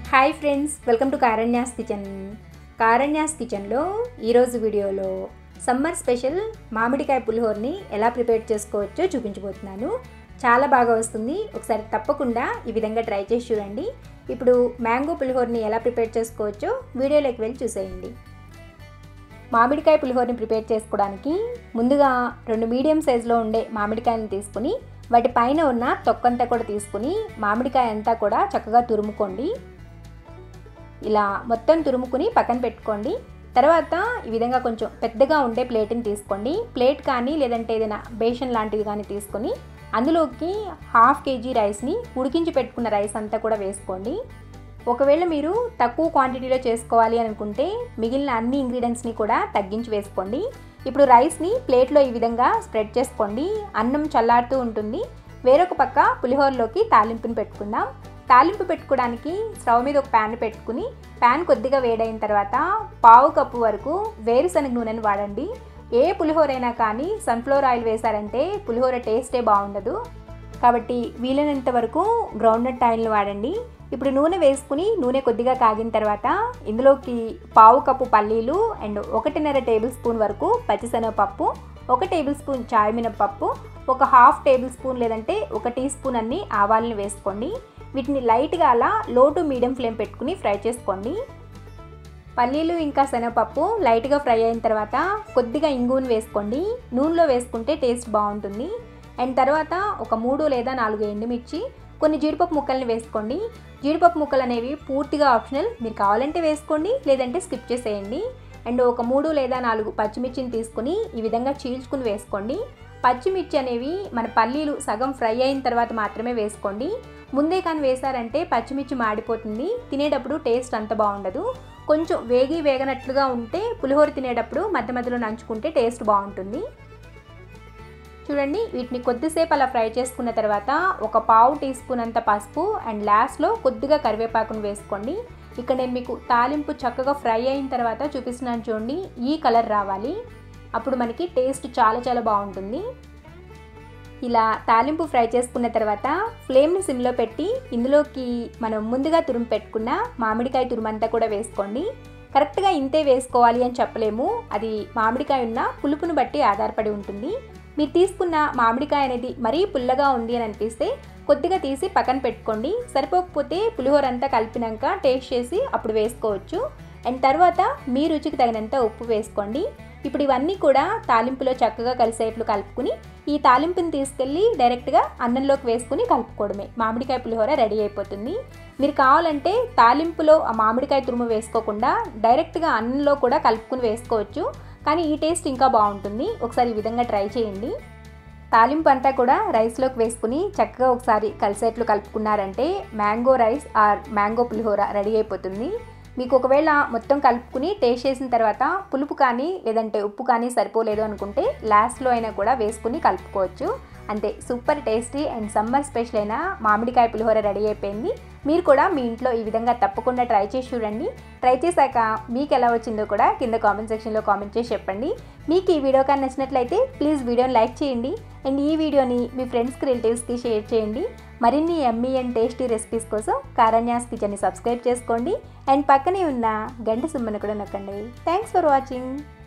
hi friends welcome to Karanya's kitchen Karanya's కిచెన్లో ఈరోజు వీడియోలో సమ్మర్ స్పెషల్ మామిడికాయ పులిహోరని ఎలా ప్రిపేర్ చేసుకోవచ్చో చూపించబోతున్నాను చాలా బాగా వస్తుంది ఒకసారి తప్పకుండా ఈ విధంగా ట్రై చేసి చూడండి ఇప్పుడు మ్యాంగో పులిహోరని ఎలా ప్రిపేర్ చేసుకోవచ్చో వీడియోలోకి వెళ్ళి చూసేయండి మామిడికాయ పులిహోరని ప్రిపేర్ చేసుకోవడానికి ముందుగా రెండు మీడియం సైజులో ఉండే మామిడికాయలను తీసుకుని వాటి పైన ఉన్న తొక్కంతా కూడా తీసుకుని మామిడికాయ అంతా కూడా చక్కగా తురుముకోండి ఇలా మొత్తం తురుముకుని పక్కన పెట్టుకోండి తర్వాత ఈ విధంగా కొంచెం పెద్దగా ఉండే ప్లేట్ని తీసుకోండి ప్లేట్ కానీ లేదంటే ఏదైనా బేషన్ లాంటిది కానీ తీసుకొని అందులోకి హాఫ్ కేజీ రైస్ని ఉడికించి పెట్టుకున్న రైస్ అంతా కూడా వేసుకోండి ఒకవేళ మీరు తక్కువ క్వాంటిటీలో చేసుకోవాలి అనుకుంటే మిగిలిన అన్ని ఇంగ్రీడియంట్స్ని కూడా తగ్గించి వేసుకోండి ఇప్పుడు రైస్ని ప్లేట్లో ఈ విధంగా స్ప్రెడ్ చేసుకోండి అన్నం చల్లారుతూ ఉంటుంది వేరొక పక్క పులిహోరలోకి తాలింపుని పెట్టుకుందాం తాలింపు పెట్టుకోవడానికి స్టవ్ మీద ఒక ప్యాన్ పెట్టుకుని ప్యాన్ కొద్దిగా వేడైన తర్వాత పావు కప్పు వరకు వేరుశనగ నూనెను వాడండి ఏ పులిహోర అయినా కానీ సన్ఫ్లవర్ ఆయిల్ వేశారంటే పులిహోర టేస్టే బాగుండదు కాబట్టి వీలైనంత వరకు గ్రౌండ్నట్ ఆయిల్ని వాడండి ఇప్పుడు నూనె వేసుకుని నూనె కొద్దిగా కాగిన తర్వాత ఇందులోకి పావు కప్పు పల్లీలు అండ్ ఒకటిన్నర టేబుల్ స్పూన్ వరకు పచ్చిశనగపప్పు ఒక టేబుల్ స్పూన్ చాయ్ మినపప్పు ఒక హాఫ్ టేబుల్ స్పూన్ లేదంటే ఒక టీ స్పూన్ అన్ని ఆవాలని వేసుకోండి వీటిని లైట్గా అలా లో టు మీడియం ఫ్లేమ్ పెట్టుకుని ఫ్రై చేసుకోండి పల్లీలు ఇంకా శనగపప్పు లైట్గా ఫ్రై అయిన తర్వాత కొద్దిగా ఇంగువను వేసుకోండి నూనెలో వేసుకుంటే టేస్ట్ బాగుంటుంది అండ్ తర్వాత ఒక మూడు లేదా నాలుగు ఎండుమిర్చి కొన్ని జీడిపప్పు ముక్కల్ని వేసుకోండి జీడిపప్పు ముక్కలు అనేవి పూర్తిగా ఆప్షనల్ మీరు కావాలంటే వేసుకోండి లేదంటే స్కిప్ చేసేయండి అండ్ ఒక మూడు లేదా నాలుగు పచ్చిమిర్చిని తీసుకుని ఈ విధంగా చీల్చుకుని వేసుకోండి పచ్చిమిర్చి అనేవి మన పల్లీలు సగం ఫ్రై అయిన తర్వాత మాత్రమే వేసుకోండి ముందే కానీ వేసారంటే పచ్చిమిర్చి మాడిపోతుంది తినేటప్పుడు టేస్ట్ అంత బాగుండదు కొంచెం వేగి వేగనట్లుగా ఉంటే పులిహోర తినేటప్పుడు మధ్య మధ్యలో నంచుకుంటే టేస్ట్ బాగుంటుంది చూడండి వీటిని కొద్దిసేపు అలా ఫ్రై చేసుకున్న తర్వాత ఒక పావు టీ స్పూన్ అంత పసుపు అండ్ లాస్ట్లో కొద్దిగా కరివేపాకును వేసుకోండి ఇక్కడ నేను మీకు తాలింపు చక్కగా ఫ్రై అయిన తర్వాత చూపిస్తున్నాను చూడండి ఈ కలర్ రావాలి అప్పుడు మనకి టేస్ట్ చాలా చాలా బాగుంటుంది ఇలా తాలింపు ఫ్రై చేసుకున్న తర్వాత ఫ్లేమ్ని సిమ్లో పెట్టి ఇందులోకి మనం ముందుగా తురుము పెట్టుకున్న మామిడికాయ తురుమంతా కూడా వేసుకోండి కరెక్ట్గా ఇంతే వేసుకోవాలి అని చెప్పలేము అది మామిడికాయ ఉన్న పులుపును బట్టి ఆధారపడి ఉంటుంది మీరు తీసుకున్న మామిడికాయ అనేది మరీ పుల్లగా ఉంది అని అనిపిస్తే కొద్దిగా తీసి పక్కన పెట్టుకోండి సరిపోకపోతే పులిహోర అంతా కలిపినాక టేస్ట్ చేసి అప్పుడు వేసుకోవచ్చు అండ్ తర్వాత మీ రుచికి తగినంత ఉప్పు వేసుకోండి ఇప్పుడు ఇవన్నీ కూడా తాలింపులో చక్కగా కలిసేట్లు కలుపుకుని ఈ తాలింపుని తీసుకెళ్ళి డైరెక్ట్గా అన్నంలోకి వేసుకుని కలుపుకోవడమే మామిడికాయ పులిహోర రెడీ అయిపోతుంది మీరు కావాలంటే తాలింపులో ఆ మామిడికాయ తురుము వేసుకోకుండా డైరెక్ట్గా అన్నంలో కూడా కలుపుకుని వేసుకోవచ్చు కానీ ఈ టేస్ట్ ఇంకా బాగుంటుంది ఒకసారి ఈ విధంగా ట్రై చేయండి తాలింపు అంతా కూడా రైస్లోకి వేసుకుని చక్కగా ఒకసారి కలిసేట్లు కలుపుకున్నారంటే mango rice or mango pulihora ready అయిపోతుంది మీకు ఒకవేళ మొత్తం కలుపుకుని టేస్ట్ చేసిన తర్వాత పులుపు కానీ లేదంటే ఉప్పు కానీ సరిపోలేదు అనుకుంటే లాస్ట్లో అయినా కూడా వేసుకుని కలుపుకోవచ్చు అంతే super tasty and summer special అయిన మామిడికాయ పులిహోర రెడీ అయిపోయింది మీరు కూడా మీ ఇంట్లో ఈ విధంగా తప్పకుండా ట్రై చేసి చూడండి ట్రై చేశాక మీకు ఎలా వచ్చిందో కూడా కింద కామెంట్ సెక్షన్లో కామెంట్ చేసి చెప్పండి మీకు ఈ వీడియో కానీ నచ్చినట్లయితే ప్లీజ్ వీడియోని లైక్ చేయండి అండ్ ఈ వీడియోని మీ ఫ్రెండ్స్కి రిలేటివ్స్కి షేర్ చేయండి మరిన్ని ఎమ్మీ అండ్ టేస్టీ రెసిపీస్ కోసం కారణ్యాస్ కిచెన్ని సబ్స్క్రైబ్ చేసుకోండి అండ్ పక్కనే ఉన్న గంట సుమ్మను కూడా నొక్కండి థ్యాంక్స్ ఫర్ వాచింగ్